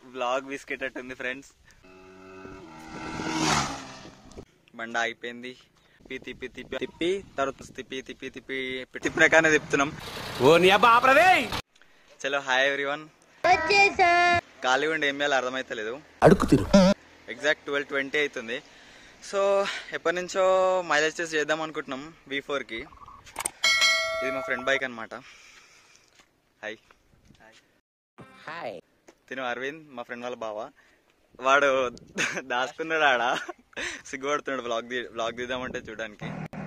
Blog విసికేటట్టుంది friends బండ అయిపోయింది తిప్పి తిప్పి తిప్పి తిప్పి తర్వాత తిప్పి తిప్పి తిప్పి తిప్పినాకనే తిప్పుతున్నాం ఓ నీ అబ్బా ఆపరదే చలో హాయ్ ఎవ్రీవన్ ఖాళీ ఉండి ఏం చేయాలో అర్థమైతలేదు అడుగు తిరు ఎగ్జాక్ట్ ట్వెల్వ్ ట్వంటీ అవుతుంది సో ఎప్పటి నుంచో మైలేజ్ టెస్ట్ చేద్దాం అనుకుంటున్నాం వి ఫోర్కి ఇది మా ఫ్రెండ్ బైక్ అనమాట హాయ్ హాయ్ తిను అరవింద్ మా ఫ్రెండ్ వాళ్ళ బావ వాడు దాచుకున్నాడు ఆడ సిగ్గుపడుతున్నాడు బ్లాగ్ తీ బ్లాగ్ తీద్దామంటే చూడడానికి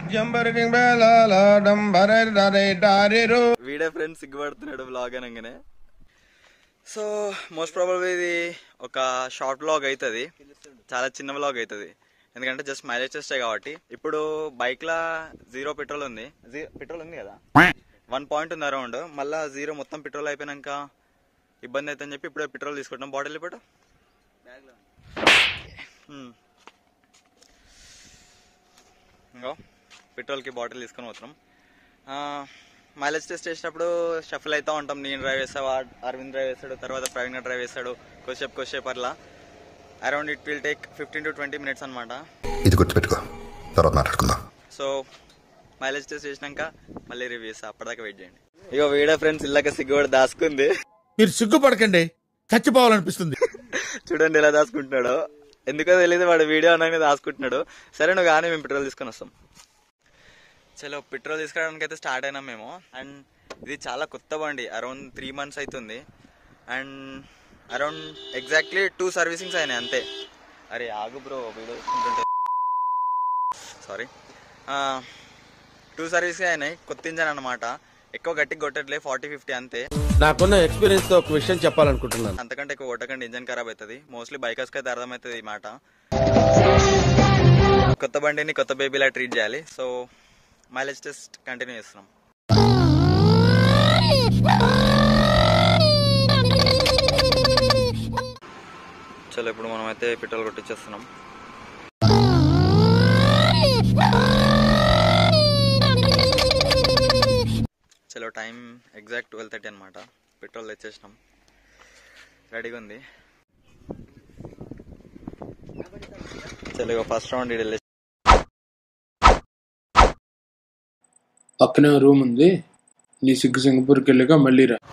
వీడే ఫ్రెండ్ సిగ్గుపడుతున్నాడు బ్లాగ్ అనగానే సో మోస్ట్ ప్రాబబ్లీ ఇది ఒక షార్ట్ బ్లాగ్ అవుతుంది చాలా చిన్న బ్లాగ్ అవుతుంది ఎందుకంటే జస్ట్ మైలేజ్ టెస్టే కాబట్టి ఇప్పుడు బైక్లో జీరో పెట్రోల్ ఉంది పెట్రోల్ ఉంది కదా వన్ పాయింట్ ఉంది అరౌండ్ మళ్ళీ జీరో మొత్తం పెట్రోల్ అయిపోయినాక ఇబ్బంది అవుతుందని చెప్పి ఇప్పుడే పెట్రోల్ తీసుకుంటాం బాటిల్ ఇప్పుడు ఇంకో పెట్రోల్కి బాటిల్ తీసుకొని పోతున్నాం మైలేజ్ టెస్ట్ చేసినప్పుడు షఫల్ అవుతూ ఉంటాం నేను డ్రైవ్ చేస్తా వా- అరవింద్ డ్రైవ్ చేస్తాడు తర్వాత ప్రవీణ్ గారు డ్రైవ్ చేస్తాడు కొద్దిసేపు కొద్దిసేపు అట్లా around it will take fifteen to twenty minutes అనమాట ఇది గుర్తుపెట్టుకో తర్వాత మాట్లాడుకుందాం సో మైలేజ్ టెస్ట్ చేసినాక మళ్ళీ రివ్యూ చేస్తా అప్పటిదాకా వెయిట్ చేయండి ఇక వీడియో ఫ్రెండ్స్ ఇళ్ళకి సిగ్గుపడి దాసుకుంది మీరు సిగ్గుపడకండి చచ్చిపోవాలనిపిస్తుంది చూడండి ఎలా దాచుకుంటున్నాడు ఎందుకో తెలియదు వాడు వీడియో అనగానే దాచుకుంటున్నాడు సరే నువ్వు కానీ మేము పెట్రోల్ తీసుకొని వస్తాం చలో పెట్రోల్ తీసుకురావడానికి అయితే స్టార్ట్ అయినాం మేము అండ్ ఇది చాలా కొత్త బండి అరౌండ్ త్రీ మంత్స్ అవుతుంది and around exactly two servicings అయినాయి అంతే అరే ఆగు బ్రో వీడియో తీసుకుంటుంటే సారీ టూ సర్వీస్ అయినాయి కొత్త ఇంజన్ అనమాట ఎక్కువ గట్టిగా కొట్టట్లే ఫార్టీ ఫిఫ్టీ అంతే నాకున్న ఎక్స్పీరియన్స్ తో ఒక విషయం చెప్పాలనుకుంటున్నాను అంతకంటే ఎక్కువ కొట్టకండి ఇంజన్ ఖరాబ్ అవుతుంది మోస్ట్లీ బైకర్స్కి అయితే అర్థమవుతుంది ఈ మాట కొత్త బండిని కొత్త బేబీలా ట్రీట్ చేయాలి సో మైలేజ్ టెస్ట్ కంటిన్యూ చేస్తున్నాం చలో ఇప్పుడు మనం అయితే పెట్రోల్ కొట్టించేస్తున్నాం చలో టైం ఎగ్జాక్ట్ ట్వెల్వ్ థర్టీ అనమాట పెట్రోల్ తెచ్చేసినాం రెడీగా ఉంది చలో ఇక ఫస్ట్ రౌండ్ ఇటు వెళ్ళేసి పక్కనే రూమ్ ఉంది నీ సిగ్గు సింగపూర్కి వెళ్ళాక మళ్ళీ రా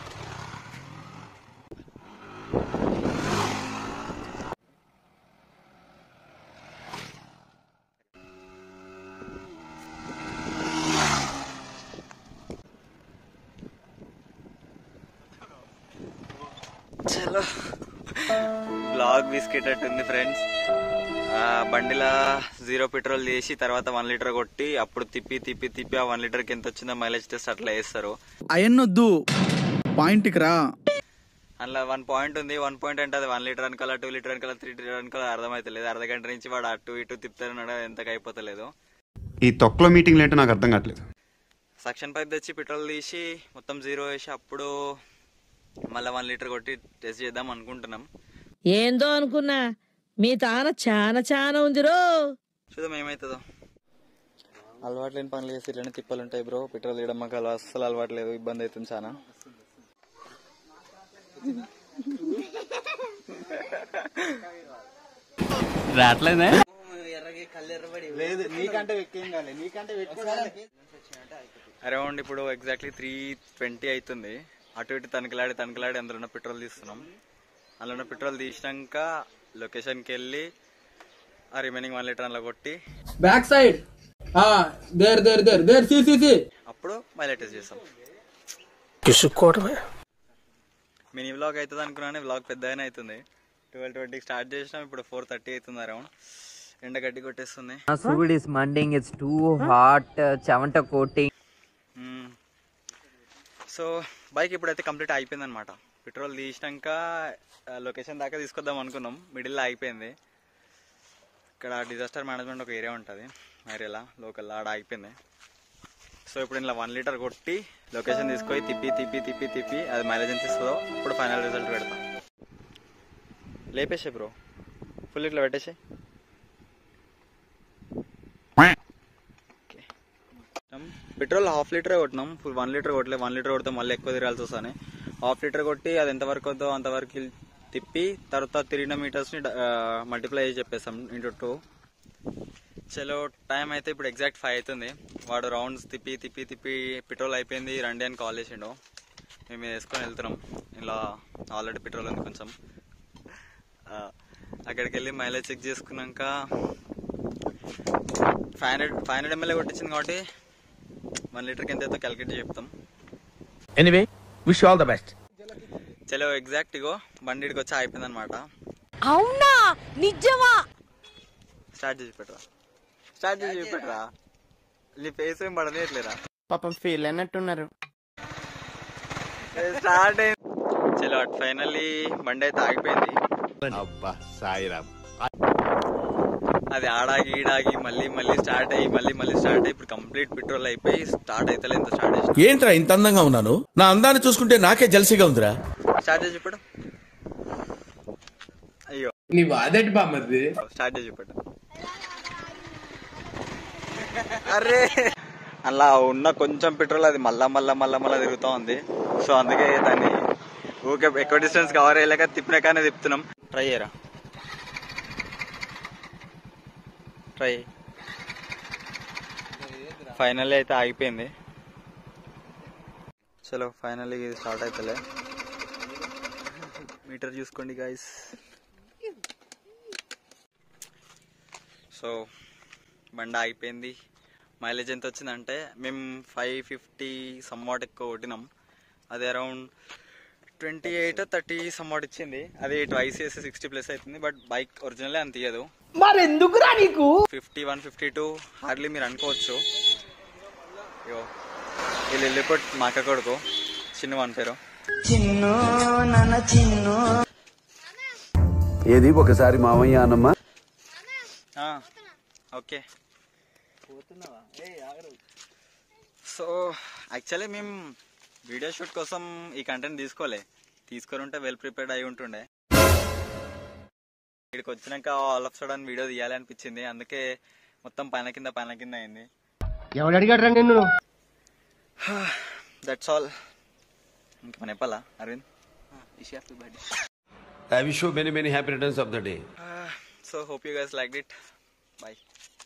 చలో బ్లాగ్ బిస్కెట్ ఉంది ఫ్రెండ్స్ బండిలా జీరో పెట్రోల్ చేసి తర్వాత వన్ లీటర్ కొట్టి అప్పుడు తిప్పి తిప్పి తిప్పి ఆ వన్ లీటర్కి ఎంత వచ్చిందో మైలేజ్ టెస్ట్ అట్లా వేస్తారు అయన్నొద్దు పాయింట్కి రా అందులో వన్ పాయింట్ ఉంది వన్ పాయింట్ అంటే అది వన్ లీటర్ అనుకోవాలా టూ లీటర్ అనుకోవాలా త్రీ లీటర్ అనుకోవాలా అర్థమైతలేదు అర్ధ గంట నుంచి వాడు అటు ఇటు తిప్పుతారు ఎంతకు అయిపోతలేదు ఈ తొక్కలో మీటింగ్లు ఏంటో నాకు అర్థం కావట్లేదు సక్షన్ పైప్ తెచ్చి పెట్రోల్ తీసి మొత్తం జీరో వేసి అప్పుడు మళ్ళీ వన్ లీటర్ కొట్టి టెస్ట్ చేద్దాం అనుకుంటున్నాం ఏందో అనుకున్నా మీ తాన చాలా చాలా ఉందిరో చూద్దాం ఏమవుతుందో అలవాటు లేని పనులు చేసి ఇట్లనే తిప్పలు ఉంటాయి బ్రో పెట్రోల్ తీయడం మాకు అలా అస్సలు అలవాటు లేదు ఇబ్బంది అవుతుంది చాలా రావట్లేదే అరౌండ్ ఇప్పుడు ఎగ్జాక్ట్లీ త్రీ ట్వంటీ అవుతుంది అటు ఇటు తనకలాడి తనకలాడి అందులో ఉన్న పెట్రోల్ తీస్తున్నాం అందులో ఉన్న పెట్రోల్ తీసినాక లొకేషన్కి వెళ్ళి ఆ రిమైనింగ్ వన్ లీటర్ అందులో కొట్టి back side there there there there see see see అప్పుడు మైలేజ్ టెస్ట్ చేస్తాం కిసుక్కోవడమే మినీ వ్లాగ్ అవుతుంది అనుకున్నాను వ్లాగ్ పెద్దగానే అవుతుంది ట్వెల్వ్ ట్వంటీకి స్టార్ట్ చేసినాం ఇప్పుడు ఫోర్ థర్టీ అవుతుంది అరౌండ్ ఎండ గడ్డి కొట్టేస్తుంది Food is munding, it's too hot, uh, చెమట coating. సో బైక్ ఇప్పుడైతే కంప్లీట్ అయిపోయింది అనమాట పెట్రోల్ తీసినాక లొకేషన్ దాకా తీసుకొద్దాం అనుకున్నాం మిడిల్లో అయిపోయింది ఇక్కడ డిజాస్టర్ మేనేజ్మెంట్ ఒక ఏరియా ఉంటుంది ఏరియాలో లోకల్ ఆడ అయిపోయింది సో ఇప్పుడు ఇలా వన్ లీటర్ కొట్టి లొకేషన్ తీసుకొని తిప్పి తిప్పి తిప్పి తిప్పి అది మైలేజ్ ఎంత ఇస్తుందో అప్పుడు ఫైనల్ రిజల్ట్ పెడతాం లేపేసే బ్రో ఫుల్ ఇట్లా పెట్టేసి పెట్రోల్ హాఫ్ లీటరే కొట్టినాం ఫుల్ వన్ లీటర్ కొట్టలేదు వన్ లీటర్ కొడితే మళ్ళీ ఎక్కువ తిరగాల్సి వస్తానే హాఫ్ లీటర్ కొట్టి అది ఎంతవరకు వద్దో అంతవరకు తిప్పి తర్వాత తిరిగిన మీటర్స్ని మల్టిప్లై చేసి చెప్పేస్తాం ఇంటూ టూ చలో టైం అయితే ఇప్పుడు ఎగ్జాక్ట్ ఫైవ్ అవుతుంది వాడు రౌండ్స్ తిప్పి తిప్పి తిప్పి పెట్రోల్ అయిపోయింది రండి అని కాల్ చేసిండు మేము ఇది వేసుకొని వెళ్తున్నాం ఇలా ఆల్రెడీ పెట్రోల్ ఉంది కొంచెం ఆ, అక్కడికి వెళ్ళి మైలేజ్ చెక్ చేసుకున్నాక five hundred five hundred ML కొట్టించింది కాబట్టి వన్ లీటర్కి ఎంత అయితే క్యాలిక్యులేట్ చెప్తాం anyway wish all the best చలో ఎగ్జాక్ట్ ఇగో బండికి వచ్చి అయిపోయింది అనమాట అవునా నిజమా స్టార్ట్ చేసి పెట్టరా స్టార్ట్ చేసి పెట్టరా నీ ఫేస్ ఏం పడనేట్లేరా పాపం ఫీల్ అయినట్టున్నారు స్టార్ట్ అయింది చలో అటు ఫైనల్లీ బండి అయితే ఆగిపోయింది అబ్బా సాయిరామ్ అది ఆడాగి ఈడాగి మళ్ళీ మళ్ళీ స్టార్ట్ అయ్యి మళ్ళీ మళ్ళీ స్టార్ట్ అయ్యి ఇప్పుడు కంప్లీట్ పెట్రోల్ అయిపోయి స్టార్ట్ అయితే ఎంత స్టార్ట్ చేసి ఏంట్రా ఇంత అందంగా ఉన్నాను నా అందాన్ని చూసుకుంటే నాకే జలసిగా ఉందిరా స్టార్ట్ చేసి ఇప్పుడు అయ్యో నీ వాదటి బామ్మది స్టార్ట్ చేసి పెట్టు అరే అలా ఉన్న కొంచెం పెట్రోల్ అది మళ్ళా మళ్ళా మళ్ళా మళ్ళా తిరుగుతూ ఉంది సో అందుకే దాన్ని ఊకే ఎక్కువ డిస్టెన్స్ కవర్ అయ్యలేక తిప్పినాకనే తిప్పుతున్నాం ట్రై చేయరా ట్రై ఫైనల్లీ అయితే ఆగిపోయింది చలో ఫైనల్లీ ఇది స్టార్ట్ అవుతలే మీటర్ చూసుకోండి గాయస్ సో బండి ఆగిపోయింది మైలేజ్ ఎంత వచ్చిందంటే మేము ఫైవ్ ఫిఫ్టీ సమ్వాట్ ఎక్కువ కొట్టినాం అది around twenty eight thirty somewhat ఇచ్చింది అది ట్వైస్ చేసి సిక్స్టీ ప్లస్ అవుతుంది బట్ బైక్ ఒరిజినలే అంత ఇయ్యదు మరి ఎందుకురా నీకు fifty one fifty two hardly మీరు అనుకోవచ్చు అయ్యో వీళ్ళు వెళ్ళిపోట్ మా అక్క కొడుకు చిన్న వన్ పేరు ఏది ఒకసారి మామయ్య అన్నమ్మా ఆ, ఓకే సో యాక్చువల్లీ మేము వీడియో షూట్ కోసం ఈ కంటెంట్ తీసుకోలే తీసుకొని ఉంటే వెల్ ప్రిపేర్డ్ అయి ఉంటుండే ఇక్కడికి వచ్చినాక ఆల్ ఆఫ్ సడన్ వీడియో తీయాలి అనిపించింది అందుకే మొత్తం పైన కింద పైన కింద అయింది ఎవడు అడిగాడు నిన్ను దట్స్ ఆల్ ఇంకా మన చెప్పాలా Aravind I wish you many many happy returns of the day so hope you guys like it bye